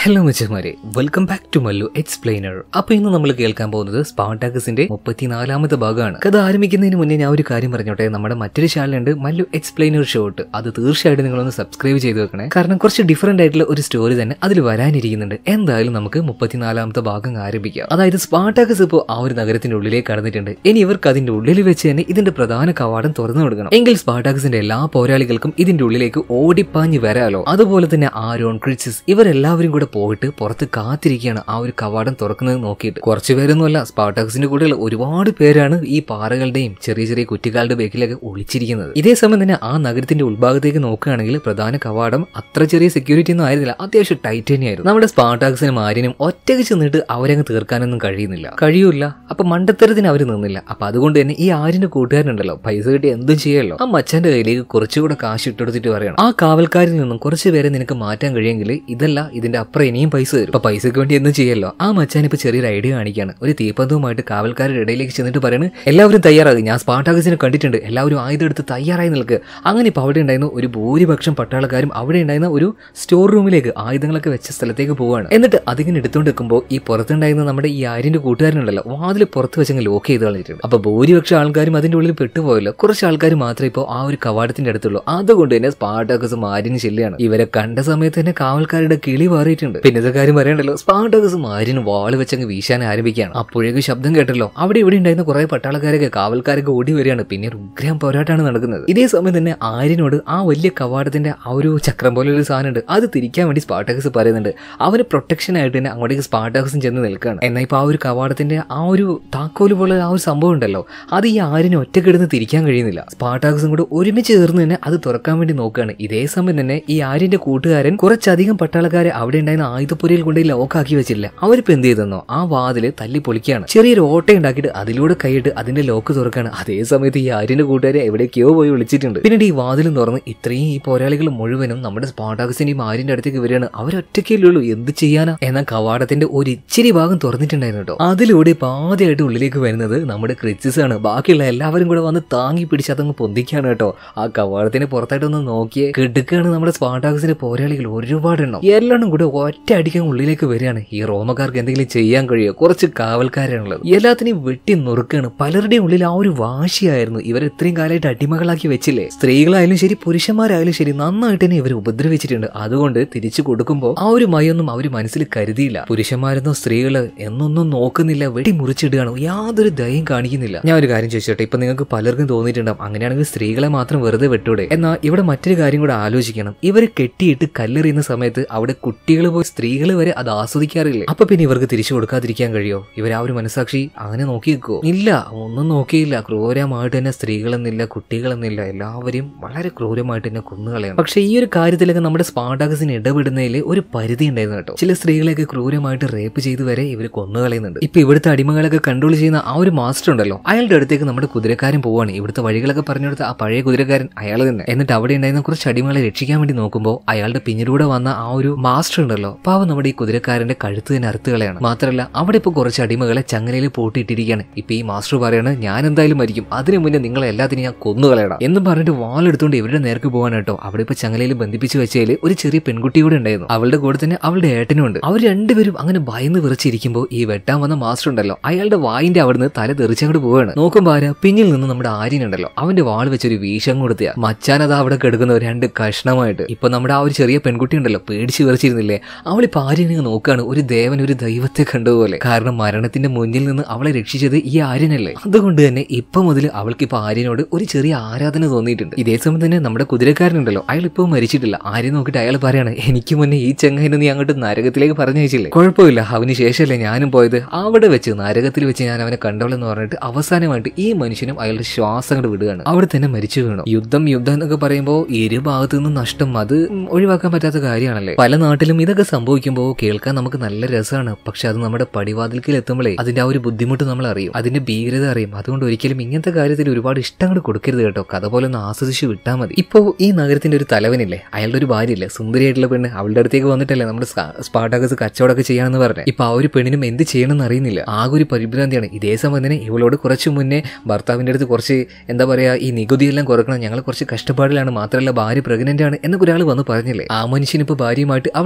hello മിച്ചമാരെ welcome back to Mallu explainer അപ്പൊ ഇന്ന് നമ്മൾ കേൾക്കാൻ പോകുന്നത് സ്പാർട്ടാക്കസിന്റെ മുപ്പത്തിനാലാമത്തെ ഭാഗമാണ് കഥ ആരംഭിക്കുന്നതിന് മുന്നേ ഞാൻ ഒരു കാര്യം പറഞ്ഞോട്ടെ നമ്മുടെ മറ്റൊരു ചാനലുണ്ട് മല്ലു എക്സ്പ്ലെയിനർ ഷോട്ട് അത് തീർച്ചയായിട്ടും നിങ്ങളൊന്ന് സബ്സ്ക്രൈബ് ചെയ്ത് വെക്കണേ കാരണം കുറച്ച് ഡിഫറെന്റ് ആയിട്ടുള്ള ഒരു സ്റ്റോറി തന്നെ അതിൽ വരാനിരിക്കുന്നുണ്ട് എന്തായാലും നമുക്ക് മുപ്പത്തിനാലാമത്തെ ഭാഗം ആരംഭിക്കാം അതായത് സ്പാർട്ടാക്കസ് ഇപ്പോൾ ആ ഒരു നഗരത്തിന്റെ ഉള്ളിലേക്ക് കടന്നിട്ടുണ്ട് ഇനി ഇവർക്ക് അതിന്റെ ഉള്ളിൽ വെച്ച് തന്നെ ഇതിന്റെ പ്രധാന കവാടം തുറന്നു കൊടുക്കണം എങ്കിൽ സ്പാർട്ടാക്കസിന്റെ എല്ലാ പോരാളികൾക്കും ഇതിന്റെ ഉള്ളിലേക്ക് ഓടിപ്പാഞ്ഞ് വരാലോ അതുപോലെ തന്നെ ആരോൺ ക്രിച്ചിസ് ഇവരെല്ലാവരും കൂടെ പോയിട്ട് പുറത്ത് കാത്തിരിക്കുകയാണ് ആ ഒരു കവാടം തുറക്കുന്നത് നോക്കിയിട്ട് കുറച്ചു പേരൊന്നുമല്ല സ്പാർട്ടാക്സിന്റെ കൂടെയുള്ള ഒരുപാട് പേരാണ് ഈ പാറകളുടെയും ചെറിയ ചെറിയ കുറ്റിക്കാളുടെ ബേക്കിലൊക്കെ ഒളിച്ചിരിക്കുന്നത് ഇതേ സമയം തന്നെ ആ നഗരത്തിന്റെ ഉൾഭാഗത്തേക്ക് നോക്കുകയാണെങ്കിൽ പ്രധാന കവാടം അത്ര ചെറിയ സെക്യൂരിറ്റി ഒന്നും ആയിരുന്നില്ല അത്യാവശ്യം ടൈറ്റ് തന്നെയായിരുന്നു നമ്മുടെ സ്പാർട്ടാക്സിനും ആര്യനും ഒറ്റയ്ക്ക് ചെന്നിട്ട് അവരങ്ങ് തീർക്കാനൊന്നും കഴിയുന്നില്ല കഴിയൂല അപ്പൊ മണ്ടത്തരത്തിന് അവർ നിന്നില്ല അപ്പൊ അതുകൊണ്ട് തന്നെ ഈ ആര്യന്റെ കൂട്ടുകാരനുണ്ടല്ലോ പൈസ കിട്ടി എന്തും ചെയ്യല്ലോ ആ മച്ചാന്റെ കയ്യിലേക്ക് കുറച്ചുകൂടെ കാശ് ഇട്ടെടുത്തിട്ട് പറയണം ആ കാവൽക്കാരിൽ നിന്നും കുറച്ച് പേരെ നിനക്ക് മാറ്റാൻ കഴിയുമെങ്കിൽ ഇതല്ല ഇതിന്റെ അപ്പുറം ഇനിയും പൈസ തരും ഇപ്പൊ പൈസക്ക് വേണ്ടി എന്തും ചെയ്യല്ലോ ആ മച്ചാൻ ഇപ്പൊ ചെറിയൊരു ഐഡിയ കാണിക്കാണ് ഒരു തീപ്പന്തവുമായിട്ട് കാവൽക്കാരുടെ ഇടയിലേക്ക് ചെന്നിട്ട് പറയാണ് എല്ലാവരും തയ്യാറാകും ഞാൻ സ്പാർട്ടാഗസിനെ കണ്ടിട്ടുണ്ട് എല്ലാവരും ആയുധം എടുത്ത് തയ്യാറായി നിൽക്ക് അങ്ങനെ ഇപ്പൊ അവിടെ ഉണ്ടായിരുന്ന ഒരു ഭൂരിപക്ഷം പട്ടാളക്കാരും അവിടെ ഉണ്ടായിരുന്ന ഒരു സ്റ്റോർ റൂമിലേക്ക് ആയുധങ്ങളൊക്കെ വെച്ച സ്ഥലത്തേക്ക് പോവാണ് എന്നിട്ട് അതിങ്ങനെ എടുത്തുകൊണ്ട് നിൽക്കുമ്പോൾ ഈ പുറത്തുണ്ടായിരുന്ന നമ്മുടെ ഈ ആര്യന്റെ കൂട്ടുകാരനുണ്ടല്ലോ വാതിൽ പുറത്ത് വെച്ചങ്ങ് ലോക്ക് ചെയ്ത് കളഞ്ഞിട്ടുണ്ട് അപ്പൊ ഭൂരിപക്ഷം ആൾക്കാരും അതിന്റെ ഉള്ളിൽ പെട്ടുപോയല്ലോ കുറച്ച് ആൾക്കാർ മാത്രമേ ഇപ്പോൾ ആ ഒരു കവാടത്തിന്റെ അടുത്തുള്ളൂ അതുകൊണ്ട് തന്നെ സ്പാർട്ടാക്കസ് മാരിന് ചെല്ലുകയാണ് ഇവരെ കണ്ട സമയത്ത് തന്നെ കാവൽക്കാരുടെ കിളി മാറിയിട്ടുണ്ട് പിന്നെ ഇത് കാര്യം പറയണ്ടല്ലോ സ്പാർട്ടാക്കസ് മാരിന് വാള് വെച്ചങ്ങ് വീശാൻ ആരംഭിക്കുകയാണ് അപ്പോഴേക്കും ശബ്ദം കേട്ടല്ലോ അവിടെ ഇവിടെ ഉണ്ടായിരുന്ന കുറെ പട്ടാളക്കാരൊക്കെ കാവൽക്കാരൊക്കെ ഓടി വരികയാണ് പിന്നെ ഒരു ഉഗ്രം പോരാട്ടമാണ് നടക്കുന്നത് ഇതേ സമയം തന്നെ ആര്യനോട് ആ വലിയ കവാടത്തിന്റെ ആ ഒരു ചക്രം പോലെ ഒരു സാധനം ഉണ്ട് അത് തിരിക്കാൻ വേണ്ടി സ്പാർട്ടാക്കസ് പറയുന്നുണ്ട് അവന് പ്രൊട്ടക്ഷൻ ആയിട്ട് തന്നെ അങ്ങോട്ടേക്ക് സ്പാർട്ടാക്കസും ചെന്ന് നിൽക്കുകയാണ് എന്നാൽ ഇപ്പൊ ആ ഒരു കവാടത്തിന്റെ ആ ഒരു താക്കോല് പോലെ ആ ഒരു സംഭവം ഉണ്ടല്ലോ അത് ഈ ആര്യന് ഒറ്റക്കിടന്ന് തിരിക്കാൻ കഴിയുന്നില്ല സ്പാർട്ടാക്കസും കൂടെ ഒരുമിച്ച് ചേർന്ന് തന്നെ അത് തുറക്കാൻ വേണ്ടി നോക്കുകയാണ് ഇതേ സമയം തന്നെ ഈ ആര്യന്റെ കൂട്ടുകാരൻ കുറച്ചധികം പട്ടാളക്കാരെ അവിടെ ഉണ്ടായിരുന്ന ആയുധപ്പുരയിൽ കൊണ്ട് ലോക്കാക്കി വെച്ചില്ല അവരിപ്പോ എന്ത് ചെയ്തെന്നോ ആ വാതില് തല്ലി പൊളിക്കുകയാണ് ചെറിയൊരു ഓട്ട ഉണ്ടാക്കിയിട്ട് അതിലൂടെ കൈയിട്ട് അതിന്റെ ലോക്ക് തുറക്കാണ് അതേ സമയത്ത് ഈ ആര്യന്റെ കൂട്ടുകാരെ എവിടേക്കോ പോയി വിളിച്ചിട്ടുണ്ട് പിന്നീട് ഈ വാതിലും തുറന്ന് ഇത്രയും ഈ പോരാളികൾ മുഴുവനും നമ്മുടെ സ്പാർട്ടാക്സിന്റെയും ആര്യന്റെ അടുത്തേക്ക് വരികയാണ് അവരൊറ്റയ്ക്കല്ലേ ഉള്ളൂ എന്ത് ചെയ്യാനാ എന്ന കവാടത്തിന്റെ ഒരു ഇച്ചിരി ഭാഗം തുറന്നിട്ടുണ്ടായിരുന്നു കേട്ടോ അതിലൂടെ ഇപ്പൊ ആദ്യമായിട്ട് ഉള്ളിലേക്ക് വരുന്നത് നമ്മുടെ ക്രിച്ചിസ് ആണ് ബാക്കിയുള്ള എല്ലാവരും കൂടെ വന്ന് താങ്ങി പിടിച്ച് അതങ്ങ് പൊന്തിക്കാണ് കേട്ടോ ആ കവാടത്തിന് പുറത്തായിട്ടൊന്ന് നോക്കിയേ കിടുക്കാണ് നമ്മുടെ സ്പാർട്ടാക്സിന്റെ പോരാളികൾ ഒരുപാടെണ്ണം എല്ലാം കൂടെ ഒറ്റ അടിക്കാൻ ഉള്ളിലേക്ക് വരികയാണ് ഈ റോമക്കാർക്ക് എന്തെങ്കിലും ചെയ്യാൻ കഴിയുമോ കുറച്ച് കാവൽക്കാരാണുള്ളത് എല്ലാത്തിനെയും വെട്ടി നുറുക്കാണ് പലരുടെയും ഉള്ളിൽ ആ ഒരു വാശിയായിരുന്നു ഇവർ ഇത്രയും കാലമായിട്ട് അടിമകളാക്കി വെച്ചില്ലേ സ്ത്രീകളായാലും ശരി പുരുഷന്മാരായാലും ശരി നന്നായിട്ട് തന്നെ ഇവർ ഉപദ്രവിച്ചിട്ടുണ്ട് അതുകൊണ്ട് തിരിച്ചു കൊടുക്കുമ്പോൾ ആ ഒരു മയൊന്നും അവർ മനസ്സിൽ കരുതിയില്ല പുരുഷന്മാരെന്നോ സ്ത്രീകള് എന്നൊന്നും നോക്കുന്നില്ല വെട്ടി മുറിച്ചിടുകയാണ് യാതൊരു ദയം കാണിക്കുന്നില്ല ഞാൻ ഒരു കാര്യം ചോദിച്ചോട്ടെ ഇപ്പൊ നിങ്ങൾക്ക് പലർക്കും തോന്നിയിട്ടുണ്ടാവും അങ്ങനെയാണെങ്കിൽ സ്ത്രീകളെ മാത്രം വെറുതെ വെട്ടൂടെ എന്നാൽ ഇവിടെ മറ്റൊരു കാര്യം കൂടെ ആലോചിക്കണം ഇവരെ കെട്ടിയിട്ട് കല്ലെറിയുന്ന സമയത്ത് അവിടെ കുട്ടികൾ പോയി സ്ത്രീകൾ വരെ അത് ആസ്വദിക്കാറില്ലേ അപ്പൊ പിന്നെ ഇവർക്ക് തിരിച്ചു കൊടുക്കാതിരിക്കാൻ കഴിയോ ഇവർ ആ ഒരു മനസാക്ഷി അങ്ങനെ നോക്കി നിൽക്കുവോ ഇല്ല ഒന്നും നോക്കിയില്ല ക്രൂരമായിട്ട് തന്നെ സ്ത്രീകളെന്നില്ല കുട്ടികളെന്നില്ല എല്ലാവരെയും വളരെ ക്രൂരമായിട്ട് തന്നെ കൊന്നുകളയണം പക്ഷെ ഈ ഒരു കാര്യത്തിലൊക്കെ നമ്മുടെ സ്പാർട്ടാക്സിന് ഇടപെടുന്നതിൽ ഒരു പരിധി ഉണ്ടായിരുന്നു കേട്ടോ ചില സ്ത്രീകളെയൊക്കെ ക്രൂരമായിട്ട് റേപ്പ് ചെയ്ത് വരെ ഇവർ കൊന്നുകളയുന്നുണ്ട് ഇപ്പൊ ഇവിടുത്തെ അടിമകളൊക്കെ കൺട്രോൾ ചെയ്യുന്ന ആ ഒരു മാസ്റ്റർ ഉണ്ടല്ലോ അയാളുടെ അടുത്തേക്ക് നമ്മുടെ കുതിരക്കാരൻ പോവാണ് ഇവിടുത്തെ വഴികളൊക്കെ പറഞ്ഞു കൊടുത്ത ആ പഴയ കുതിരക്കാരൻ അയാൾ തന്നെ എന്നിട്ട് അവിടെ ഉണ്ടായിരുന്ന കുറച്ച് അടിമകളെ രക്ഷിക്കാൻ വേണ്ടി നോക്കുമ്പോൾ അയാളുടെ പിന്നിലൂടെ വന്ന ആ ഒരു മാസ്റ്റർ ഉണ്ടല്ലോ പാവം നമ്മുടെ ഈ കുതിരക്കാരന്റെ കഴുത്ത് തന്നെ അറുത്തുകളയാണ് മാത്രമല്ല അവിടെ ഇപ്പൊ കുറച്ച് അടിമകളെ ചങ്ങലയിൽ പൂട്ടിയിട്ടിരിക്കുകയാണ് ഇപ്പൊ ഈ മാസ്റ്റർ പറയാണ് ഞാൻ എന്തായാലും മരിക്കും അതിനു മുന്നേ നിങ്ങളെ എല്ലാത്തിനും ഞാൻ കൊന്നുകളയണം എന്നും പറഞ്ഞിട്ട് വാളെടുത്തുകൊണ്ട് ഇവരുടെ നേർക്ക് പോകാൻ കേട്ടോ അവിടെ ഇപ്പൊ ചങ്ങലയിൽ ബന്ധിപ്പിച്ച് വെച്ചതിൽ ഒരു ചെറിയ പെൺകുട്ടി കൂടെ ഉണ്ടായിരുന്നു അവളുടെ കൂടെ തന്നെ അവളുടെ ഏട്ടനും ഉണ്ട് അവർ രണ്ടുപേരും അങ്ങനെ ഭയന്ന് വിറച്ചിരിക്കുമ്പോൾ ഈ വെട്ടാൻ വന്ന മാസ്റ്റർ ഉണ്ടല്ലോ അയാളുടെ വായിന്റെ അവിടുന്ന് തല തെറിച്ചങ്ങോട്ട് പോവാണ് നോക്കുമ്പോ ആരാ പിന്നിൽ നിന്ന് നമ്മുടെ ആര്യനുണ്ടല്ലോ അവന്റെ വാൾ വെച്ചൊരു വീശം കൊടുത്തിയ മച്ചാൻ അത് അവിടെ കിടക്കുന്ന രണ്ട് കഷ്ണമായിട്ട് ഇപ്പൊ നമ്മുടെ ആ ഒരു ചെറിയ പെൺകുട്ടി ഉണ്ടല്ലോ പേടിച്ച് വിറച്ചിരുന്നില്ലേ അവളിപ്പോ ആര്യനെ നോക്കാണ് ഒരു ദേവൻ ഒരു ദൈവത്തെ കണ്ടതുപോലെ കാരണം മരണത്തിന്റെ മുന്നിൽ നിന്ന് അവളെ രക്ഷിച്ചത് ഈ ആര്യനല്ലേ അതുകൊണ്ട് തന്നെ ഇപ്പൊ മുതൽ അവൾക്ക് ഇപ്പൊ ആര്യനോട് ഒരു ചെറിയ ആരാധന തോന്നിയിട്ടുണ്ട് ഇതേ സമയം തന്നെ നമ്മുടെ കുതിരക്കാരനുണ്ടല്ലോ അയാൾ ഇപ്പൊ മരിച്ചിട്ടില്ല ആര്യൻ നോക്കിയിട്ട് അയാൾ പറയാണ് എനിക്ക് മുന്നേ ഈ ചെങ്ങൈനെ നീ അങ്ങോട്ട് നരകത്തിലേക്ക് പറഞ്ഞയച്ചില്ലേ കുഴപ്പമില്ല അവന് ശേഷമല്ലേ ഞാനും പോയത് അവിടെ വെച്ച് നരകത്തിൽ വെച്ച് ഞാൻ അവനെ കണ്ടോളെന്ന് പറഞ്ഞിട്ട് അവസാനമായിട്ട് ഈ മനുഷ്യനും അയാളുടെ ശ്വാസം അങ്ങോട്ട് വിടുകയാണ് അവിടെ തന്നെ മരിച്ചു വീണു യുദ്ധം യുദ്ധം എന്നൊക്കെ പറയുമ്പോൾ ഇരു ഭാഗത്തു നിന്നും നഷ്ടം അത് ഉം, ഒഴിവാക്കാൻ പറ്റാത്ത കാര്യമാണല്ലേ പല നാട്ടിലും ഇതൊക്കെ സംഭവിക്കുമ്പോൾ കേൾക്കാൻ നമുക്ക് നല്ല രസമാണ് പക്ഷെ അത് നമ്മുടെ പടിവാതിൽക്കൽ എത്തുമ്പോഴേ അതിന്റെ ആ ഒരു ബുദ്ധിമുട്ട് നമ്മൾ അറിയും അതിന്റെ ഭീകരത അറിയും അതുകൊണ്ട് ഒരിക്കലും ഇങ്ങനത്തെ കാര്യത്തിൽ ഒരുപാട് ഇഷ്ടം അങ്ങോട്ട് കൊടുക്കരുത് കേട്ടോ കഥ പോലെ ഒന്ന് ആസ്വദിച്ച് വിട്ടാൽ മതി ഇപ്പോ ഈ നഗരത്തിന്റെ ഒരു തലവനില്ലേ അയാളുടെ ഒരു ഭാര്യയില്ലേ സുന്ദരിയായിട്ടുള്ള പെണ്ണ് അവളുടെ അടുത്തേക്ക് വന്നിട്ടല്ലേ നമ്മുടെ സ്പാട്ടാക്കസ് കച്ചവടമൊക്കെ ചെയ്യാണെന്ന് പറഞ്ഞു ഇപ്പൊ ആ ഒരു പെണ്ണിനും എന്ത് ചെയ്യണമെന്ന് അറിയുന്നില്ല ആകെ ഒരു പരിഭ്രാന്തിയാണ് ഇതേ സമയം തന്നെ ഇവളോട് കുറച്ച് മുന്നേ ഭർത്താവിന്റെ അടുത്ത് കുറച്ച് എന്താ പറയാ ഈ നികുതിയെല്ലാം കുറക്കണം ഞങ്ങൾ കുറച്ച് കഷ്ടപ്പാടിലാണ് മാത്രമല്ല ഭാര്യ പ്രഗ്നന്റ് ആണ് എന്നൊക്കെ ഒരാൾ വന്ന് പറഞ്ഞില്ലേ ആ മനുഷ്യൻ ഇപ്പൊ ഭാര്യയുമായിട്ട് അവിടുന്ന് രക്ഷപ്പെടാൻ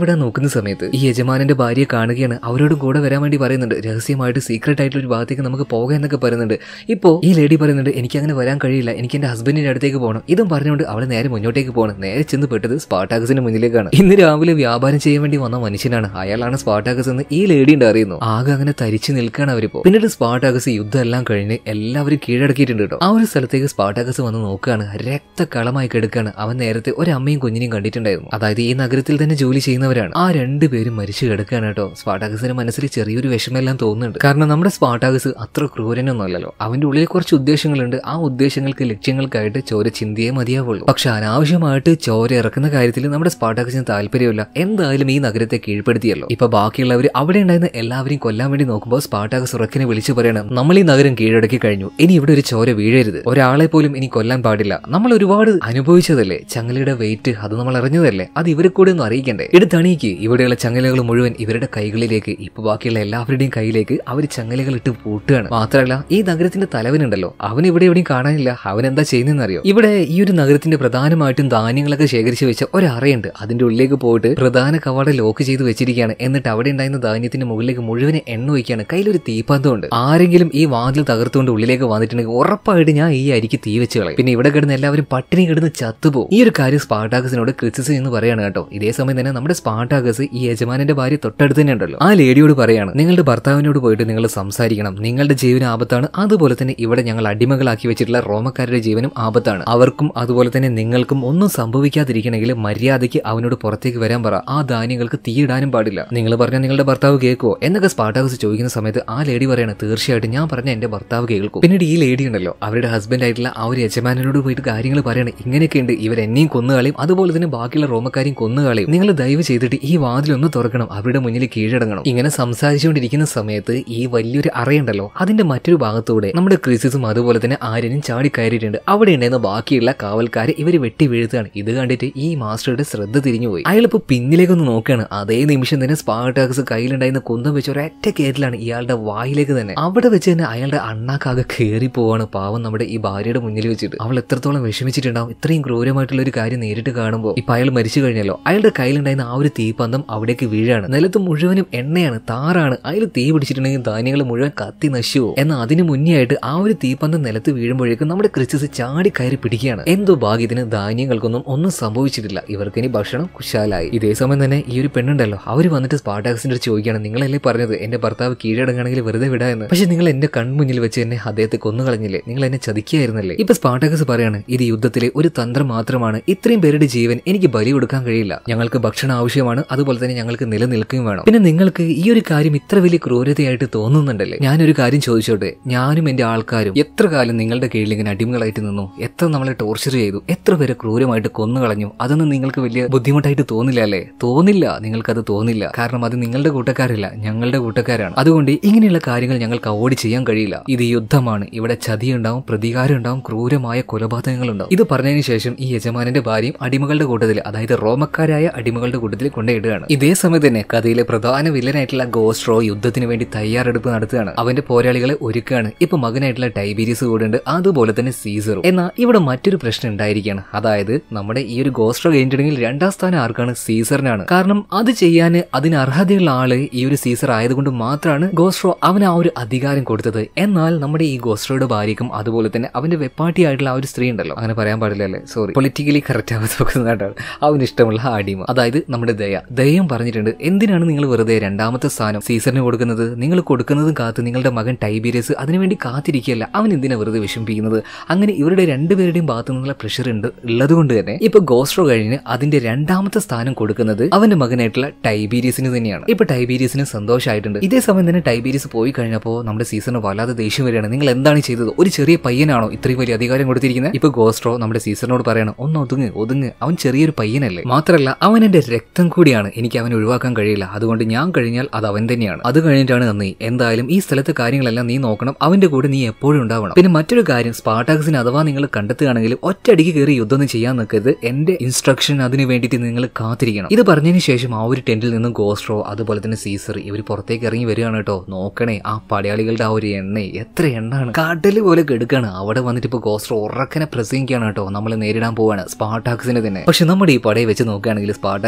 രക്ഷപ്പെടാൻ നോക്കുന്ന സമയത്ത് ഈ യജമാനന്റെ ഭാര്യയെ കാണുകയാണ് അവരോടും കൂടെ വരാൻ വേണ്ടി പറയുന്നുണ്ട് രഹസ്യമായിട്ട് സീക്രട്ട് ആയിട്ടുള്ള ഒരു ഭാഗത്തേക്ക് നമുക്ക് പോകാം എന്നൊക്കെ പറയുന്നുണ്ട് ഇപ്പോൾ ഈ ലേഡി പറയുന്നുണ്ട് എനിക്ക് അങ്ങനെ വരാൻ കഴിയില്ല എനിക്ക് എന്റെ ഹസ്ബൻഡിന്റെ അടുത്തേക്ക് പോകണം ഇതും പറഞ്ഞുകൊണ്ട് അവളെ നേരെ മുന്നോട്ടേക്ക് പോകണം നേരെ ചെന്ന് പെട്ടത് സ്പാർട്ടാക്കസിന്റെ മുന്നിലേക്കാണ് ഇന്ന് രാവിലെ വ്യാപാരം ചെയ്യാൻ വേണ്ടി വന്ന മനുഷ്യനാണ് അയാളാണ് സ്പാർട്ടാക്കസ് എന്ന് ഈ ലേഡി ഉണ്ട് അറിയുന്നു ആകെ അങ്ങനെ തരിച്ചു നിൽക്കുകയാണ് അവരിപ്പോ പിന്നീട് സ്പാർട്ടാക്കസ് യുദ്ധം എല്ലാം കഴിഞ്ഞ് എല്ലാവരും കീഴടക്കിയിട്ടുണ്ട് കേട്ടോ ആ ഒരു സ്ഥലത്തേക്ക് സ്പാർട്ടാക്കസ് വന്ന് നോക്കുകയാണ് രക്തകളമായി കിടക്കുകയാണ് അവൻ നേരത്തെ ഒരമ്മയും കുഞ്ഞിനെയും കണ്ടിട്ടുണ്ടായിരുന്നു അതായത് ഈ നഗരത്തിൽ തന്നെ ജോലി ചെയ്യുന്നവരാണ് ആ രണ്ടുപേരും മരിച്ചു കിടക്കുകയാണ് കേട്ടോ സ്പാർട്ടാക്കസിന്റെ മനസ്സിൽ ചെറിയൊരു വിഷമെല്ലാം തോന്നുന്നുണ്ട് കാരണം നമ്മുടെ സ്പാർട്ടാക്കസ് അത്ര ക്രൂരനൊന്നുമല്ലല്ലോ അവന്റെ ഉള്ളിൽ കുറച്ച് ഉദ്ദേശങ്ങളുണ്ട് ആ ഉദ്ദേശങ്ങൾക്ക് ലക്ഷ്യങ്ങൾക്കായിട്ട് ചോര ചിന്തിയേ മതിയാവുള്ളൂ പക്ഷെ അനാവശ്യമായിട്ട് ചോര ഇറക്കുന്ന കാര്യത്തിൽ നമ്മുടെ സ്പാർട്ടാക്കസിന് താല്പര്യമില്ല എന്തായാലും ഈ നഗരത്തെ കീഴ്പ്പെടുത്തിയല്ലോ ഇപ്പൊ ബാക്കിയുള്ളവർ അവിടെ ഉണ്ടായിരുന്ന എല്ലാവരെയും കൊല്ലാൻ വേണ്ടി നോക്കുമ്പോൾ സ്പാർട്ടാക്കസ് ഉറക്കിനെ വിളിച്ചു പറയണം നമ്മൾ ഈ നഗരം കീഴടക്കി കഴിഞ്ഞു ഇനി ഇവിടെ ഒരു ചോര വീഴരുത് ഒരാളെ പോലും ഇനി കൊല്ലാൻ പാടില്ല നമ്മൾ ഒരുപാട് അനുഭവിച്ചതല്ലേ ചങ്ങലയുടെ വെയിറ്റ് അത് നമ്മൾ അറിഞ്ഞതല്ലേ അത് ഇവരെ കൂടെ ഒന്ന് അറിയിക്കണ്ടേ എടുത്തണീക്ക് ഇവിടെയുള്ള ചങ്ങലകൾ മുഴുവൻ ഇവരുടെ കൈകളിലേക്ക് ഇപ്പൊ ബാക്കിയുള്ള എല്ലാവരുടെയും കയ്യിലേക്ക് അവർ ചങ്ങലകൾ ഇട്ട് പൂട്ടുകയാണ് മാത്രമല്ല ഈ നഗരത്തിന്റെ തലവനുണ്ടല്ലോ അവൻ ഇവിടെ എവിടെയും കാണാനില്ല അവൻ എന്താ ചെയ്യുന്നതെന്ന് അറിയോ ഇവിടെ ഈ ഒരു നഗരത്തിന്റെ പ്രധാനമായിട്ടും ധാന്യങ്ങളൊക്കെ ശേഖരിച്ച് വെച്ച ഒരു അറയുണ്ട് അതിന്റെ ഉള്ളിലേക്ക് പോയിട്ട് പ്രധാന കവാട ലോക്ക് ചെയ്ത് വെച്ചിരിക്കുകയാണ് എന്നിട്ട് അവിടെ ഉണ്ടായിരുന്ന ധാന്യത്തിന്റെ മുകളിലേക്ക് മുഴുവൻ എണ്ണ ഒഴിക്കുകയാണ് കയ്യിലൊരു തീപ്പന്തമുണ്ട് ആരെങ്കിലും ഈ വാതിൽ തകർത്തുകൊണ്ട് ഉള്ളിലേക്ക് വന്നിട്ടുണ്ടെങ്കിൽ ഉറപ്പായിട്ട് ഞാൻ ഈ അരിക്ക് തീ വെച്ച് കളയും പിന്നെ ഇവിടെ കിടന്ന് എല്ലാവരും പട്ടിണി കിടന്ന് ചത്തുപോകും ഈ ഒരു കാര്യം സ്പാർട്ടാക്കസിനോട് ക്രിസിസ് എന്ന് പറയാണ് കേട്ടോ ഇതേ സമയം തന്നെ നമ്മുടെ സ്പാർട്ടാക്കസ് ഈ യജമാനന്റെ ഭാര്യ തൊട്ടടുത്ത് തന്നെ ഉണ്ടല്ലോ ആ ലേഡിയോട് പറയാണ് നിങ്ങളുടെ ഭർത്താവിനോട് പോയിട്ട് നിങ്ങൾ സംസാരിക്കണം നിങ്ങളുടെ ജീവന് ആപത്താണ് അതുപോലെ തന്നെ ഇവിടെ ഞങ്ങൾ അടിമകളാക്കി വെച്ചിട്ടുള്ള റോമക്കാരുടെ ജീവനും ആപത്താണ് അവർക്കും അതുപോലെ തന്നെ നിങ്ങൾക്കും ഒന്നും സംഭവിക്കാതിരിക്കണമെങ്കിൽ മര്യാദയ്ക്ക് അവനോട് പുറത്തേക്ക് വരാൻ പറ ആ ധാന്യങ്ങൾക്ക് തീയിടാനും പാടില്ല നിങ്ങൾ പറഞ്ഞാൽ നിങ്ങളുടെ ഭർത്താവ് കേൾക്കുമോ എന്നൊക്കെ സ്പാർട്ടാക്കസ് ചോദിക്കുന്ന സമയത്ത് ആ ലേഡി പറയാണ് തീർച്ചയായിട്ടും ഞാൻ പറഞ്ഞ എന്റെ ഭർത്താവ് കേൾക്കും പിന്നീട് ഈ ലേഡി ഉണ്ടല്ലോ അവരുടെ ഹസ്ബൻഡ് ആയിട്ടുള്ള ആ ഒരു യജമാനോട് പോയിട്ട് കാര്യങ്ങൾ പറയണം ഇങ്ങനെയൊക്കെ ഉണ്ട് ഇവർ എന്നെയും കൊന്നുകളയും അതുപോലെ തന്നെ ബാക്കിയുള്ള റോമക്കാരെയും കൊന്നുകളയും നിങ്ങൾ ദയവ് ചെയ്തിട്ട് ഈ വാതിലൊന്ന് തുറക്കണം അവരുടെ മുന്നിൽ കീഴടങ്ങണം ഇങ്ങനെ സംസാരിച്ചുകൊണ്ടിരിക്കുന്ന സമയത്ത് ഈ വലിയൊരു അറയുണ്ടല്ലോ അതിന്റെ മറ്റൊരു ഭാഗത്തൂടെ നമ്മുടെ ക്രിസിസും അതുപോലെ തന്നെ ആര്യനും ചാടി കയറിയിട്ടുണ്ട് അവിടെ ഉണ്ടായിരുന്ന ബാക്കിയുള്ള കാവൽക്കാരെ ഇവർ വെട്ടി വീഴ്ത്തുകയാണ് ഇത് കണ്ടിട്ട് ഈ മാസ്റ്ററുടെ ശ്രദ്ധ തിരിഞ്ഞുപോയി അയാളിപ്പോ പിന്നിലേക്കൊന്ന് നോക്കുകയാണ് അതേ നിമിഷം തന്നെ സ്പാർട്ടാക്സ് കയ്യിലുണ്ടായിരുന്ന കുന്തം വെച്ച് ഒരൊറ്റ കയറ്റിലാണ് ഇയാളുടെ വായിലേക്ക് തന്നെ അവിടെ വെച്ച് തന്നെ അയാളുടെ അണ്ണാക്കാകെ കയറി പോവാണ് പാവം നമ്മുടെ ഈ ഭാര്യയുടെ മുന്നിൽ വെച്ചിട്ട് അവൾ എത്രത്തോളം വിഷമിച്ചിട്ടുണ്ടാവും ഇത്രയും ക്രൂരമായിട്ടുള്ള ഒരു കാര്യം നേരിട്ട് കാണുമ്പോൾ ഇപ്പൊ അയാൾ മരിച്ചു കഴിഞ്ഞല്ലോ അയാളുടെ കയ്യിലുണ്ടായിരുന്ന ആ ഒരു തീപ്പന്തം അവിടേക്ക് വീഴാണ് നിലത്ത് മുഴുവനും എണ്ണയാണ് താറാണ് അയാൾ തീ പിടിച്ചിട്ടുണ്ടെങ്കിൽ ധാന്യങ്ങൾ മുഴുവൻ കത്തി നശിവോ എന്നാൽ അതിന് മുന്നേ ആയിട്ട് ആ ഒരു തീപ്പന്തം നിലത്ത് വീഴുമ്പോഴേക്കും നമ്മുടെ ക്രിസ്റ്റിസ് ചാടി കയറി പിടിക്കുകയാണ് എന്തോ ഭാഗ്യത്തിന് ധാന്യങ്ങൾക്കൊന്നും ഒന്നും സംഭവിച്ചിട്ടില്ല ഇവർക്ക് ഇനി ഭക്ഷണം കുശാലായി ഇതേ സമയം തന്നെ ഈ ഒരു പെണ്ണുണ്ടല്ലോ അവർ വന്നിട്ട് സ്പാർട്ടാക്സിന്റെ അടുത്ത് ചോദിക്കുകയാണ് നിങ്ങളല്ലേ പറഞ്ഞത് എന്റെ ഭർത്താവ് കീഴടങ്ങുകയാണെങ്കിൽ വെറുതെ വിടാ എന്ന് പക്ഷെ നിങ്ങൾ എന്റെ കൺമുന്നിൽ വെച്ച് എന്നെ അദ്ദേഹത്തെ കൊന്നുകളഞ്ഞില്ലേ നിങ്ങൾ എന്നെ ചതിക്കുകയായിരുന്നല്ലേ ഇപ്പൊ സ്പാർട്ടാക്സ് പറയാണ് ഇത് യുദ്ധത്തിലെ ഒരു തന്ത്രം മാത്രമാണ് ഇത്രയും പേരുടെ ജീവൻ എനിക്ക് ബലി കൊടുക്കാൻ കഴിയില്ല ഞങ്ങൾക്ക് ഭക്ഷണം ആവശ്യമാണ് അതുപോലെ തന്നെ ഞങ്ങൾക്ക് നിലനിൽക്കുകയും വേണം പിന്നെ നിങ്ങൾക്ക് ഈ ഒരു കാര്യം ഇത്ര വലിയ ക്രൂരതയായിട്ട് തോന്നുന്നുണ്ടല്ലേ ഞാനൊരു കാര്യം ചോദിച്ചോട്ടെ ഞാനും എന്റെ ആൾക്കാരും എത്ര കാലം നിങ്ങളുടെ കീഴിൽ ഇങ്ങനെ അടിമകളായിട്ട് നിന്നു എത്ര നമ്മളെ ടോർച്ചർ ചെയ്തു എത്ര പേരെ ക്രൂരമായിട്ട് കൊന്നു കളഞ്ഞു അതൊന്നും നിങ്ങൾക്ക് വലിയ ബുദ്ധിമുട്ടായിട്ട് തോന്നില്ല അല്ലേ തോന്നില്ല നിങ്ങൾക്കത് തോന്നില്ല കാരണം അത് നിങ്ങളുടെ കൂട്ടക്കാരല്ല ഞങ്ങളുടെ കൂട്ടക്കാരാണ് അതുകൊണ്ട് ഇങ്ങനെയുള്ള കാര്യങ്ങൾ ഞങ്ങൾക്ക് അവോയ്ഡ് ചെയ്യാൻ കഴിയില്ല ഇത് യുദ്ധമാണ് ഇവിടെ ചതിയുണ്ടാവും പ്രതികാരം ഉണ്ടാവും ക്രൂരമായ കൊലപാതകങ്ങൾ ഉണ്ടാവും ഇത് പറഞ്ഞതിന് ശേഷം ഈ യജമാനന്റെ ഭാര്യയും അടിമകളുടെ കൂട്ടത്തിൽ അതായത് റോമക്കാരായ അടിമകളുടെ കൂട്ടത്തിൽ കൊണ്ടുപോയിടുകയാണ് ഇതേ സമയത്ത് തന്നെ കഥയിലെ പ്രധാന വില്ലനായിട്ടുള്ള ഗോസ്ട്രോ യുദ്ധത്തിന് വേണ്ടി തയ്യാറെടുപ്പ് നടത്തുകയാണ് അവന്റെ പോരാളികളെ ഒരുക്കുകയാണ് ഇപ്പൊ മകനായിട്ടുള്ള ടൈബീരിയസ് കൂടെ ഉണ്ട് അതുപോലെ തന്നെ സീസറും എന്നാൽ ഇവിടെ മറ്റൊരു പ്രശ്നം ഉണ്ടായിരിക്കുകയാണ് അതായത് നമ്മുടെ ഈ ഒരു ഗോസ്ട്രോ കഴിഞ്ഞിട്ടുണ്ടെങ്കിൽ രണ്ടാം സ്ഥാനം ആർക്കാണ് സീസറിനാണ് കാരണം അത് ചെയ്യാൻ അതിന് അർഹതയുള്ള ആള് ഈ ഒരു സീസർ ആയതുകൊണ്ട് മാത്രമാണ് ഗോസ്ട്രോ അവന് ആ ഒരു അധികാരം കൊടുത്തത് എന്നാൽ നമ്മുടെ ഈ ഗോസ്ട്രോയുടെ ഭാര്യക്കും അതുപോലെ തന്നെ അവന്റെ വെപ്പാട്ടിയായിട്ടുള്ള ആ ഒരു സ്ത്രീ ഉണ്ടല്ലോ അങ്ങനെ പറയാൻ പാടില്ല അല്ലേ സോറി പൊളിറ്റിക്കലി കറക്റ്റ് ആവാൻ നോക്കുന്നതായിട്ടാണ് അവന് ഇഷ്ടമുള്ള ആ അടിമ അതായത് നമ്മുടെ ദയ ദയം പറഞ്ഞിട്ടുണ്ട് എന്തിനാണ് നിങ്ങൾ വെറുതെ രണ്ടാമത്തെ സ്ഥാനം സീസറിന് കൊടുക്കുന്നത് നിങ്ങൾ കൊടുക്കുന്നതും കാത്ത് നിങ്ങളുടെ മകൻ ടൈബീരിയസ് അതിനുവേണ്ടി കാത്തിരിക്കുകയല്ല അവൻ എന്തിനാ വെറുതെ വിഷമിപ്പിക്കുന്നത് അങ്ങനെ ഇവരുടെ രണ്ടുപേരുടെയും ഭാഗത്തു നിന്നുള്ള പ്രഷർ ഉണ്ട് ഉള്ളത് കൊണ്ട് തന്നെ ഇപ്പൊ ഗോസ്ട്രോ കഴിഞ്ഞ് അതിന്റെ രണ്ടാമത്തെ സ്ഥാനം കൊടുക്കുന്നത് അവന്റെ മകനായിട്ടുള്ള ടൈബീരിയസിന് തന്നെയാണ് ഇപ്പൊ ടൈബീരിയസിന് സന്തോഷമായിട്ടുണ്ട് ഇതേ സമയം തന്നെ ടൈബീരിയസ് പോയി കഴിഞ്ഞപ്പോൾ നമ്മുടെ സീസറിന് വല്ലാതെ ദേഷ്യം വരികയാണ് നിങ്ങൾ എന്താണ് ചെയ്തത് ഒരു ചെറിയ പയ്യനാണോ ഇത്രയും വലിയ അധികാരം കൊടുത്തിരിക്കുന്നത് ഇപ്പൊ ഗോസ്ട്രോ നമ്മുടെ സീസറിനോട് പറയണം ഒന്ന് ഒതുങ്ങ് ഒതുങ്ങ് അവൻ ചെറിയൊരു പയ്യനല്ലേ മാത്രമല്ല അവൻ എന്റെ രക്തം കൂടിയാണ് എനിക്ക് അവനെ ഒഴിവാക്കാൻ കഴിയില്ല അതുകൊണ്ട് ഞാൻ കഴിഞ്ഞാൽ അത് അവൻ തന്നെയാണ് അത് കഴിഞ്ഞിട്ടാണ് നന്ദി എന്തായാലും ഈ സ്ഥലത്തെ കാര്യങ്ങളെല്ലാം നീ നോക്കണം അവന്റെ കൂടെ നീ എപ്പോഴും ഉണ്ടാവണം പിന്നെ മറ്റൊരു കാര്യം സ്പാർട്ടാക്സിന് അഥവാ നിങ്ങൾ കണ്ടെത്തുകയാണെങ്കിൽ ഒറ്റയടിക്ക് കയറി യുദ്ധമൊന്നും ചെയ്യാൻ നിൽക്കരുത് എന്റെ ഇൻസ്ട്രക്ഷൻ അതിന് വേണ്ടിയിട്ട് നിങ്ങൾ കാത്തിരിക്കണം ഇത് പറഞ്ഞതിന് ശേഷം ആ ഒരു ടെന്റിൽ നിന്നും ഗോസ്ട്രോ അതുപോലെ തന്നെ സീസർ ഇവർ പുറത്തേക്ക് ഇറങ്ങി വരികയാണ് കേട്ടോ നോക്കണേ ആ പടയാളികളുടെ ആ ഒരു എണ്ണ എത്ര എണ്ണാണ് കാട്ടല് പോലെ കെടുക്കാണ് അവിടെ വന്നിട്ട് ഇപ്പൊ ഗോസ്ട്രോ ഉറക്കനെ പ്രസംഗിക്കുകയാണ് കേട്ടോ നമ്മൾ നേരിടാൻ പോവാണ് സ്പാർട്ടാക്സിനെ തന്നെ പക്ഷെ നമ്മുടെ ഈ പടയെ വെച്ച് നോക്കുകയാണെങ്കിൽ സ്പാർട്ടാക്സിന്റെ ആ ഒരു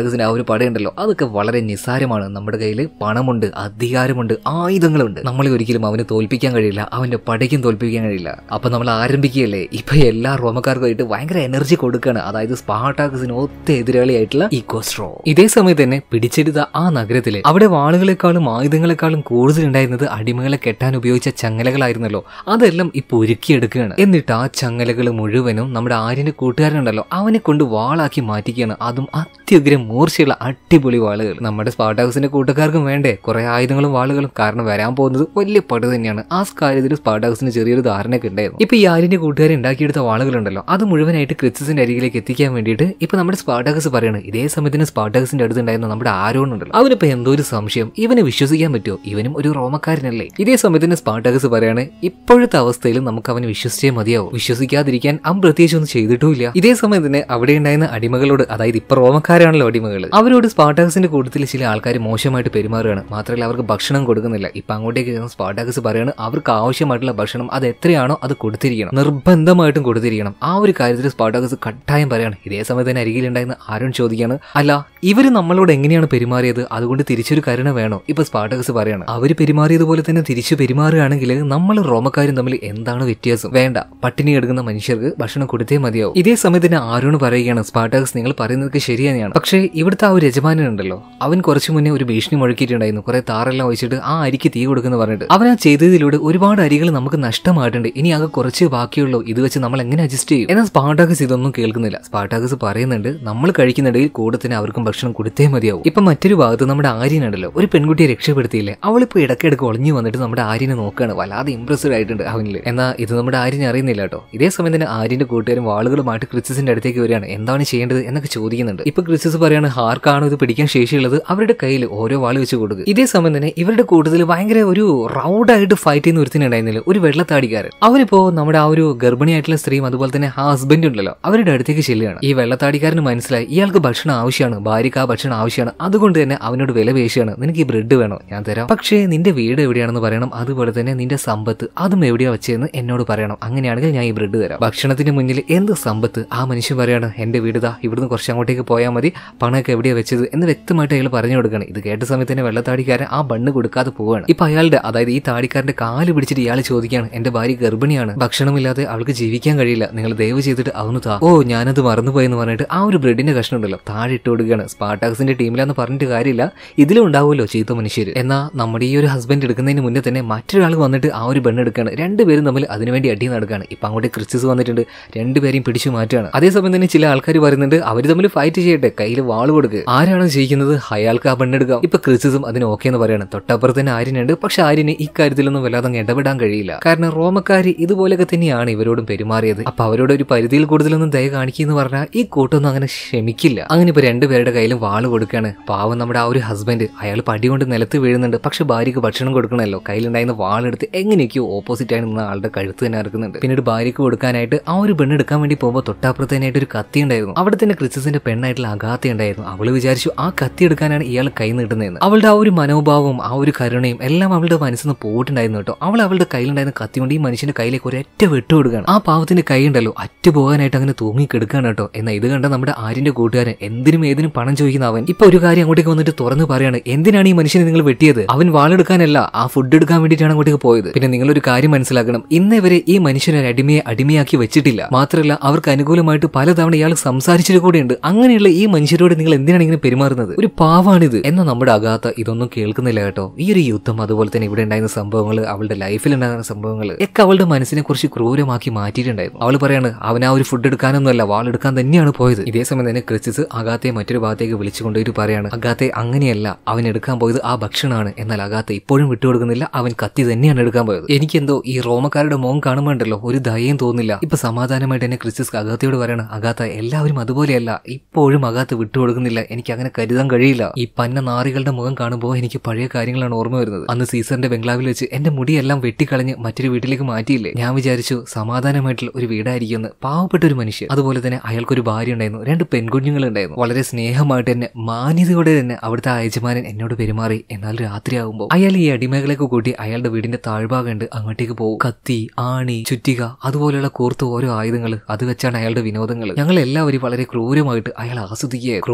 പടയുണ്ടല്ലോ അതൊക്കെ വളരെ നിസ്സാരമാണ് നമ്മുടെ കയ്യിൽ പണമുണ്ട് അധികാരമുണ്ട് ആയുധങ്ങളുണ്ട് നമ്മളെ ഒരിക്കലും അവന് തോൽപ്പിക്കാൻ കഴിയില്ല അവന്റെ പടയ്ക്കും തോൽപ്പിക്കാൻ കഴിയില്ല അപ്പൊ നമ്മൾ ആരംഭിക്കുകയല്ലേ ഇപ്പൊ എല്ലാ റോമക്കാർക്കുമായിട്ട് ഭയങ്കര എനർജി കൊടുക്കുകയാണ് അതായത് സ്പാർട്ടാക്സിന് ഒത്ത എതിരാളിയായിട്ടുള്ള ഇക്കോസ്ട്രോ ഇതേ സമയത്ത് തന്നെ പിടിച്ചെടുത്ത ആ നഗരത്തില് അവിടെ വാളുകളെക്കാളും ആയുധങ്ങളെക്കാളും കൂടുതൽ ഉണ്ടായിരുന്നത് അടിമകളെ കെട്ടാൻ ഉപയോഗിച്ച ചങ്ങലകളായിരുന്നല്ലോ അതെല്ലാം ഇപ്പൊ ഒരുക്കിയെടുക്കുകയാണ് എന്നിട്ട് ആ ചങ്ങലകൾ മുഴുവനും നമ്മുടെ ആര്യന്റെ കൂട്ടുകാരനുണ്ടല്ലോ അവനെ കൊണ്ട് വാളാക്കി മാറ്റിക്കുകയാണ് അതും അത്യുഗ്രം മൂർച്ചയുള്ള അടിപൊളി വാളുകൾ നമ്മുടെ സ്പാർട്ടാക്സിന്റെ കൂട്ടുകാർക്കും വേണ്ടേ കുറെ ആയുധങ്ങളും വാളുകളും കാരണം വരാൻ പോകുന്നത് വലിയ പട തന്നെയാണ് ആ കാര്യത്തിൽ സ്പാർട്ടാക്സിന് ചെറിയൊരു ധാരണയൊക്കെ ഉണ്ടായിരുന്നു ഇപ്പൊ ഈ ആര്യന്റെ കൂട്ടുകാർ ഉണ്ടാക്കിയെടുത്ത വാളുകളുണ്ടല്ലോ അത് മുഴുവനായിട്ട് ക്രിസ്റ്റിന്റെ അരികിലേക്ക് എത്തിക്കാൻ വേണ്ടിയിട്ട് ഇപ്പൊ നമ്മുടെ സ്പാർട്ടാക്സ് പറയാണ് ഇതേ സമയത്തിന് സ്പാർട്ടാക്സിന്റെ അടുത്തുണ്ടായിരുന്ന നമ്മുടെ ആരോൺ ഉണ്ടല്ലോ അവനിപ്പോ എന്തോ ഒരു സംശയം ഇവനെ വിശ്വസിക്കാൻ പറ്റുമോ ഇവനും ഒരു റോമക്കാരനല്ലേ ഇതേ സമയത്തിന് സ്പാർട്ടാക്സ് പറയാണ് ഇപ്പോഴത്തെ അവസ്ഥയിൽ നമുക്ക് അവനെ വിശ്വസിച്ചേ മതിയാവും വിശ്വസിക്കാതിരിക്കാൻ അവൻ പ്രത്യേകിച്ച് ഒന്നും ചെയ്തിട്ടുമില്ല ഇതേ സമയം തന്നെ അവിടെ ഉണ്ടായിരുന്ന അടിമകളോട് അതായത് ഇപ്പൊ റോമക്കാരാണല്ലോ അടിമകൾ അവരോട് സ്പാർട്ടാക്സിന്റെ കൂട്ടത്തിൽ ചില ആൾക്കാർ മോശമായിട്ട് പെരുമാറുകയാണ് മാത്രമല്ല അവർക്ക് ഭക്ഷണം കൊടുക്കുന്നില്ല ഇപ്പൊ അങ്ങോട്ടേക്ക് ചെന്ന് സ്പാർട്ടാക്സ് പറയാണ് അവർക്ക് ആവശ്യമായിട്ടുള്ള ഭക്ഷണം അത് എത്രയാണോ അത് കൊടുത്തിരിക്കണം നിർബന്ധമായിട്ടും കൊടുത്തിരിക്കണം ആ ഒരു കാര്യത്തിൽ സ്പാർട്ടാക്സ് കട്ടായം പറയാണ് ഇതേ സമയത്ത് തന്നെ അരികിലുണ്ടായിരുന്ന ആരും ചോദിക്കാണ് അല്ല ഇവര് നമ്മളോട് എങ്ങനെയാണ് പെരുമാറിയത് അതുകൊണ്ട് തിരിച്ചൊരു കരുണ വേണോ ഇപ്പൊ സ്പാർട്ടക്സ് പറയാണ് അവര് പെരുമാറിയതുപോലെ തന്നെ തിരിച്ചു പെരുമാറുകയാണെങ്കിൽ നമ്മൾ റോമക്കാരും തമ്മിൽ എന്താണ് വ്യത്യാസം വേണ്ട പട്ടിണി എടുക്കുന്ന മനുഷ്യർക്ക് ഭക്ഷണം കൊടുത്തേ മതിയാവും ഇതേ സമയത്ത് തന്നെ ആരോണ് പറയുകയാണ് സ്പാർട്ടക്സ് നിങ്ങൾ പറയുന്നത് ശരി തന്നെയാണ് പക്ഷേ ഇവിടുത്തെ ആ ഒരു യജമാനൻ ഉണ്ടല്ലോ അവൻ കുറച്ചു മുന്നേ ഒരു ഭീഷണി മുഴക്കിയിട്ടുണ്ടായിരുന്നു കുറെ താറെല്ലാം ഒഴിച്ചിട്ട് ആ അരിക്ക് തീ കൊടുക്കുന്ന പറഞ്ഞിട്ട് അവൻ ആ ചെയ്തതിലൂടെ ഒരുപാട് അരികൾ നമുക്ക് നഷ്ടമായിട്ടുണ്ട് ഇനി ആകെ കുറച്ച് ബാക്കിയുള്ളൂ ഇത് വെച്ച് നമ്മൾ എങ്ങനെ അഡ്ജസ്റ്റ് ചെയ്യും എന്നാൽ സ്പാർട്ടാക്സ് ഇതൊന്നും കേൾക്കുന്നില്ല സ്പാർട്ടാക്സ് പറയുന്നുണ്ട് നമ്മൾ കഴിക്കുന്നുണ്ടെങ്കിൽ കൂടെ തന്നെ അവർക്കും ഭക്ഷണം കൊടുത്തേ മതിയാവും ഇപ്പൊ മറ്റൊരു ഭാഗത്ത് നമ്മുടെ ആര്യനുണ്ടല്ലോ ഒരു പെൺകുട്ടിയെ രക്ഷപ്പെടുത്തിയില്ലേ അവളിപ്പോ ഇടയ്ക്കിടയ്ക്ക് ഒളിഞ്ഞു വന്നിട്ട് നമ്മുടെ ആര്യനെ നോക്കുകയാണ് വല്ലാതെ ഇംപ്രസ്ഡ് ആയിട്ടുണ്ട് അവനിൽ എന്നാൽ ഇത് നമ്മുടെ ആര്യനെ അറിയുന്നില്ല കേട്ടോ ഇതേ സമയം തന്നെ ആര്യന്റെ കൂട്ടുകാരും വാളുകളുമായിട്ട് ക്രിസ്റ്റിന്റെ അടുത്തേക്ക് വരികയാണ് എന്താണ് ചെയ്യേണ്ടത് എന്നൊക്കെ ചോദിക്കുന്നുണ്ട് ഇപ്പൊ ക്രിസ്റ്റിസ് പറയാണ് ആർക്കാണോ ഇത് പിടിക്കാൻ ശേഷിയുള്ളത് അവരുടെ കയ്യിൽ ഓരോ വാള് വെച്ച് കൊടുക്കുക ഇതേ സമയം തന്നെ ഇവരുടെ കൂട്ടത്തിൽ ഭയങ്കര ഒരു റൗഡായിട്ട് ഫൈറ്റ് ചെയ്യുന്ന ഒരുത്തിനുണ്ടായിരുന്നില്ല ഒരു വെള്ളത്താടിക്കാരൻ അവനിപ്പോ നമ്മുടെ ആ ഒരു ഗർഭിണിയായിട്ടുള്ള സ്ത്രീയും അതുപോലെ തന്നെ ആ ഹസ്ബൻഡ് ഉണ്ടല്ലോ അവരുടെ അടുത്തേക്ക് ചെല്ലുകയാണ് ഈ വെള്ളത്താടിക്കാരന് മനസ്സിലായി ഇയാൾക്ക് ഭക്ഷണം ആവശ്യമാണ് ഭാര്യക്ക് ആ ഭക്ഷണം ആവശ്യമാണ് അതുകൊണ്ട് തന്നെ അവനോട് വില പേശിയാണ് നിനക്ക് ഈ ബ്രെഡ് വേണോ ഞാൻ തരാം പക്ഷേ നിന്റെ വീട് എവിടെയാണെന്ന് പറയണം അതുപോലെ തന്നെ നിന്റെ സമ്പത്ത് അതും എവിടെയാ വെച്ചതെന്ന് എന്നോട് പറയണം അങ്ങനെയാണെങ്കിൽ ഞാൻ ഈ ബ്രെഡ് തരാം ഭക്ഷണത്തിന് മുന്നിൽ എന്ത് സമ്പത്ത് ആ മനുഷ്യൻ പറയാണ് എന്റെ വീട് ദാ ഇവിടുന്ന് കുറച്ച് അങ്ങോട്ടേക്ക് പോയാൽ മതി പണമൊക്കെ എവിടെയാ വെച്ചത് എന്ന് വ്യക്തമായിട്ട് അയാൾ പറഞ്ഞു കൊടുക്കണം ഇത് കേട്ട സമയത്ത് തന്നെ വെള്ളത്താടിക്കാരൻ ആ ബണ്ണ് കൊടുക്കാതെ പോവാണ് ഇപ്പൊ അയാളുടെ അതായത് ഈ താടിക്കാരന്റെ കാല് പിടിച്ചിട്ട് ഇയാൾ ചോദിക്കുകയാണ് എന്റെ ഭാര്യ ഗർഭിണിയാണ് ഭക്ഷണമില്ലാതെ അവൾക്ക് ജീവിക്കാൻ കഴിയില്ല നിങ്ങൾ ദയവ് ചെയ്തിട്ട് അതൊന്ന് താ ഓ ഞാനത് മറന്നുപോയെന്ന് പറഞ്ഞിട്ട് ആ ഒരു ബ്രെഡിന്റെ കഷ്ണം ഉണ്ടല്ലോ താഴെ ഇട്ട് കൊടുക്കുകയാണ് സ്പാർട്ടാക്സിന്റെ ടീമിലാന്ന് പറഞ്ഞിട്ട് കാര്യമില്ല ഇതിലും ഉണ്ടാവുമല്ലോ ചീത്ത മനുഷ്യർ എന്നാ നമ്മുടെ ഈ ഒരു ഹസ്ബൻഡ് എടുക്കുന്നതിന് മുന്നേ തന്നെ മറ്റൊരാൾ വന്നിട്ട് ആ ഒരു ബണ്ണ് എടുക്കുകയാണ് രണ്ടുപേരും തമ്മിൽ അതിനുവേണ്ടി അടി നടക്കുകയാണ് ഇപ്പൊ അങ്ങോട്ട് ക്രിസ്റ്റിസ് വന്നിട്ടുണ്ട് രണ്ടുപേരെയും പിടിച്ചു മാറ്റുകയാണ് അതേസമയം തന്നെ ചില ആൾക്കാർ പറയുന്നുണ്ട് അവർ തമ്മിൽ ഫൈറ്റ് ചെയ്യട്ടെ കയ്യിൽ വാൾ കൊടുക്കുക ആരാണ് ജയിക്കുന്നത് അയാൾക്ക് ആ ബണ്ണെടുക്കാം ഇപ്പൊ ക്രിസ്റ്റിസും അതിന് ഓക്കെ എന്ന് പറയാണ് തൊട്ടപ്പുറത്ത് തന്നെ ആര്യനുണ്ട് പക്ഷെ ആര്യന് ഇക്കാര്യത്തിലൊന്നും വല്ലാതെ അങ്ങ് ഇടപെടാൻ കഴിയില്ല കാരണം റോമക്കാര് ഇതുപോലെയൊക്കെ തന്നെയാണ് ഇവരോടും പെരുമാറിയത് അപ്പൊ അവരോട് ഒരു പരിധിയിൽ കൂടുതലൊന്നും ദയ കാണിക്കുന്നു പറഞ്ഞാൽ ഈ കൂട്ടൊന്നും അങ്ങനെ ക്ഷമിക്കില്ല അങ്ങനെ ഇപ്പൊ രണ്ടുപേരുടെ കയ്യിലും വാള് കൊടുക്കുകയാണ് പാവം നമ്മുടെ ആ ഒരു ഹസ്ബൻഡ് അയാൾ പടി കൊണ്ട് നിലത്ത് വീഴുന്നുണ്ട് പക്ഷെ ഭാര്യക്ക് ഭക്ഷണം കൊടുക്കണമല്ലോ കയ്യിലുണ്ടായിരുന്ന വാളെടുത്ത് എങ്ങനെയൊക്കെയോ ഓപ്പോസിറ്റ് ആയി നിന്ന ആളുടെ കഴുത്ത് തന്നെ ഇറക്കുന്നുണ്ട് പിന്നീട് ഭാര്യക്ക് കൊടുക്കാനായിട്ട് ആ ഒരു പെണ്ണ് എടുക്കാൻ വേണ്ടി പോകുമ്പോൾ തൊട്ടപ്പുറത്ത് തന്നെയായിട്ട് ഒരു കത്തി ഉണ്ടായിരുന്നു അവിടെ തന്നെ ക്രിസ്റ്റിന്റെ പെണ്ണായിട്ടുള്ള അഗാത്ത ഉണ്ടായിരുന്നു അവള് വിചാരിച്ചു ആ കത്തി എടുക്കാനാണ് ഇയാൾ കൈ നീട്ടുന്നതെന്ന് അവളുടെ ആ ഒരു മനോഭാവവും ആ ഒരു കരുണയും എല്ലാം അവളുടെ മനസ്സിൽ നിന്ന് പോയിട്ടുണ്ടായിരുന്നു കേട്ടോ അവൾ അവളുടെ കയ്യിലുണ്ടായിരുന്ന കത്തി കൊണ്ട് ഈ മനുഷ്യന്റെ കയ്യിലേക്ക് ഒരൊറ്റ വെട്ട് കൊടുക്കുകയാണ് ആ പാവത്തിന്റെ കൈ ഉണ്ടല്ലോ അറ്റ പോകാനായിട്ട് അങ്ങനെ തൂങ്ങി കിടക്കുകയാണ് കേട്ടോ എന്നാൽ ഇത് കണ്ട നമ്മുടെ ആര്യന്റെ കൂട്ടുകാരൻ എന്തിനും ഏതിനും പണം ചോദിക്കുന്ന അവൻ ഇപ്പൊ ഒരു കാര്യം അങ്ങോട്ടേക്ക് വന്നിട്ട് തുറന്ന് പറയാണ് എന്തിനാണ് ഈ മനുഷ്യനെ നിങ്ങൾ വെട്ടിയത് അവൻ വാളെടുക്കാനല്ല ആ ഫുഡ് എടുക്കാൻ വേണ്ടിയിട്ടാണ് അങ്ങോട്ടേക്ക് പോയത് പിന്നെ നിങ്ങളൊരു കാര്യം മനസ്സിലാക്കണം ഇന്നേ വരെ ഈ മനുഷ്യനെ ഒരു അടിമയെ അടിമയാക്കി വെച്ചിട്ടില്ല മാത്രമല്ല അവർക്ക് അനുകൂലമായിട്ട് പലതവണ ഇയാൾ സംസാരിച്ചിട്ട് കൂടെയുണ്ട് അങ്ങനെയുള്ള ഈ മനുഷ്യരോട് നിങ്ങൾ എന്തിനാണ് ഇങ്ങനെ പെരുമാറുന്നത് ഒരു പാവാണിത് എന്നാൽ നമ്മുടെ അഗാത്ത ഇതൊന്നും കേൾക്കുന്നില്ല കേട്ടോ ഈ ഒരു യുദ്ധം അതുപോലെ തന്നെ ഇവിടെ ഉണ്ടായിരുന്ന സംഭവങ്ങൾ അവളുടെ ലൈഫിൽ ഉണ്ടാകുന്ന സംഭവങ്ങൾ ഒക്കെ അവളുടെ മനസ്സിനെ കുറിച്ച് ക്രൂരമാക്കി മാറ്റിയിട്ടുണ്ടായിരുന്നു അവൾ പറയാണ് അവൻ ആ ഒരു ഫുഡ് എടുക്കാനൊന്നുമല്ല വാളെടുക്കാൻ തന്നെയാണ് പോയത് ഇതേ സമയം തന്നെ ക്രിസ്റ്റിസ് അഗാത്തെ മറ്റൊരു ഭാഗത്തേക്ക് വിളിച്ചു കൊണ്ടുപോയിട്ട് പറയാണ് അഗാത്തെ അങ്ങനെയല്ല അവൻ എടുക്കാൻ പോയത് ആ ഭക്ഷണമാണ് എന്നാൽ അഗാത്തെ ഇപ്പോഴും വിട്ടുകൊടുക്കുന്നില്ല അവൻ കത്തി തന്നെയാണ് എടുക്കാൻ പോയത് എനിക്കെന്തോ ഈ റോമക്കാരുടെ മോൻ കാണുമ്പോണ്ടല്ലോ ഒരു ദയയും തോന്നില്ല ഇപ്പൊ സമാധാനമായിട്ട് എന്നെ ക്രിസ്റ്റിസ് അഗാത്തയോട് പറയാണ് അഗാത്ത എല്ലാവരും അതുപോലെയല്ല ഇപ്പോഴും അഗാത്ത് വിട്ടുകൊടുക്കുന്നില്ല എനിക്ക് അങ്ങനെ കരുതാൻ കഴിയില്ല ഈ പന്ന നാറികളുടെ മുഖം കാണുമ്പോൾ എനിക്ക് പഴയ കാര്യങ്ങളാണ് ഓർമ്മ വരുന്നത് അന്ന് സീസറിന്റെ ബംഗ്ലാവിൽ വെച്ച് എന്റെ മുടിയെല്ലാം വെട്ടിക്കളഞ്ഞ് മറ്റൊരു വീട്ടിലേക്ക് മാറ്റിയില്ലേ ഞാൻ വിചാരിച്ചു സമാധാനമായിട്ടുള്ള ഒരു വീടായിരിക്കുമെന്ന് പാവപ്പെട്ട ഒരു മനുഷ്യൻ അതുപോലെ തന്നെ അയാൾക്കൊരു ഭാര്യ ഉണ്ടായിരുന്നു രണ്ട് പെൺകുഞ്ഞുങ്ങൾ ഉണ്ടായിരുന്നു വളരെ സ്നേഹമായിട്ട് തന്നെ മാന്യതയോടെ തന്നെ അവിടുത്തെ ആ യജമാനൻ എന്നോട് പെരുമാറി എന്നാൽ രാത്രിയാകുമ്പോൾ അയാൾ ഈ അടിമകളെയൊക്കെ കൂട്ടി അയാളുടെ വീടിന്റെ താഴ്ഭാഗം ഉണ്ട് അങ്ങോട്ടേക്ക് പോകും കത്തി ആണി ചുറ്റിക അതുപോലെയുള്ള കൂർത്ത ഓരോ ആയുധങ്ങൾ അത് വെച്ചാണ് അയാളുടെ വിനോദങ്ങൾ ഞങ്ങൾ എല്ലാവരും വളരെ ക്രൂരമായിട്ട് അയാൾ ആസ്വദിക്കുക ക്രൂരമായിട്ട്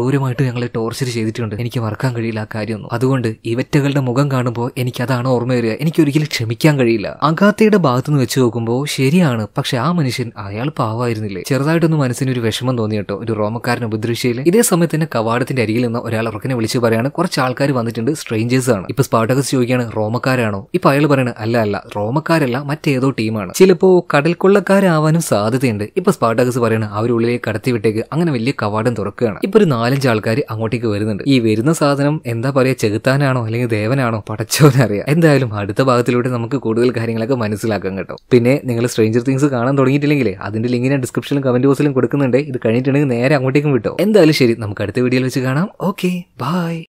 ഞങ്ങളെ ടോർച്ചർ ചെയ്തിട്ടുണ്ട് എനിക്ക് മറക്കാൻ കഴിയില്ല ആ കാര്യമൊന്നും അതുകൊണ്ട് ഇവറ്റകളുടെ മുഖം കാണുമ്പോൾ എനിക്ക് അതാണ് ഓർമ്മ വരിക എനിക്ക് ഒരിക്കലും ക്ഷമിക്കാൻ കഴിയില്ല അഗാത്തയുടെ ഭാഗത്തു നിന്ന് വെച്ച് നോക്കുമ്പോൾ ശരിയാണ് പക്ഷെ ആ മനുഷ്യൻ അയാൾ പാവായിരുന്നില്ലേ ചെറുതായിട്ടൊന്ന് മനസ്സിന് ഒരു വിഷമം തോന്നി കേട്ടോ ഒരു റോമക്കാരൻ ഉപദ്രവിച്ചതിൽ ഇതേ സമയത്ത് തന്നെ കവാടത്തിന്റെ അരികിൽ നിന്ന് ഒരാൾ ഉറക്കനെ വിളിച്ച് പറയാണ് കുറച്ച് ആൾക്കാർ വന്നിട്ടുണ്ട് സ്ട്രേഞ്ചേഴ്സ് ആണ് ഇപ്പൊ സ്പാർട്ടകസ് ചോദിക്കുകയാണ് റോമക്കാരാണോ ഇപ്പൊ അയാൾ പറയണ അല്ല അല്ല റോമക്കാരല്ല മറ്റേതോ ടീമാണ് ചിലപ്പോ കടൽക്കൊള്ളക്കാരാവാനും സാധ്യതയുണ്ട് ഇപ്പൊ സ്പാർട്ടകസ് പറയണ അവരുള്ളിലേക്ക് കടത്തി വിട്ടേക്ക് അങ്ങനെ വലിയ കവാടം തുറക്കുകയാണ് ഇപ്പൊ ഒരു നാലഞ്ച് ആൾക്കാർ അങ്ങോട്ടേക്ക് വരുന്നുണ്ട് ഈ വരുന്ന സാധനം എന്താ പറയാ ചെകുത്താനാണോ അല്ലെങ്കിൽ ദേവനാണോ പടച്ചോനറിയാം എന്തായാലും അടുത്ത ഭാഗത്തിലൂടെ നമുക്ക് കൂടുതൽ കാര്യങ്ങളൊക്കെ മനസ്സിലാക്കാം കേട്ടോ പിന്നെ നിങ്ങൾ സ്ട്രേഞ്ചർ തിങ്സ് കാണാൻ തുടങ്ങിയിട്ടില്ലെങ്കിലേ അതിന്റെ ലിങ്ക് ഞാൻ ഡിസ്ക്രിപ്ഷനിലും കമന്റ് ബോക്സിലും കൊടുക്കുന്നുണ്ട് ഇത് കഴിഞ്ഞിട്ടുണ്ടെങ്കിൽ നേരെ അങ്ങോട്ടേക്കും വിട്ടോ എന്തായാലും ശരി നമുക്ക് അടുത്ത വീഡിയോയിൽ വെച്ച് കാണാം ഓക്കെ ബൈ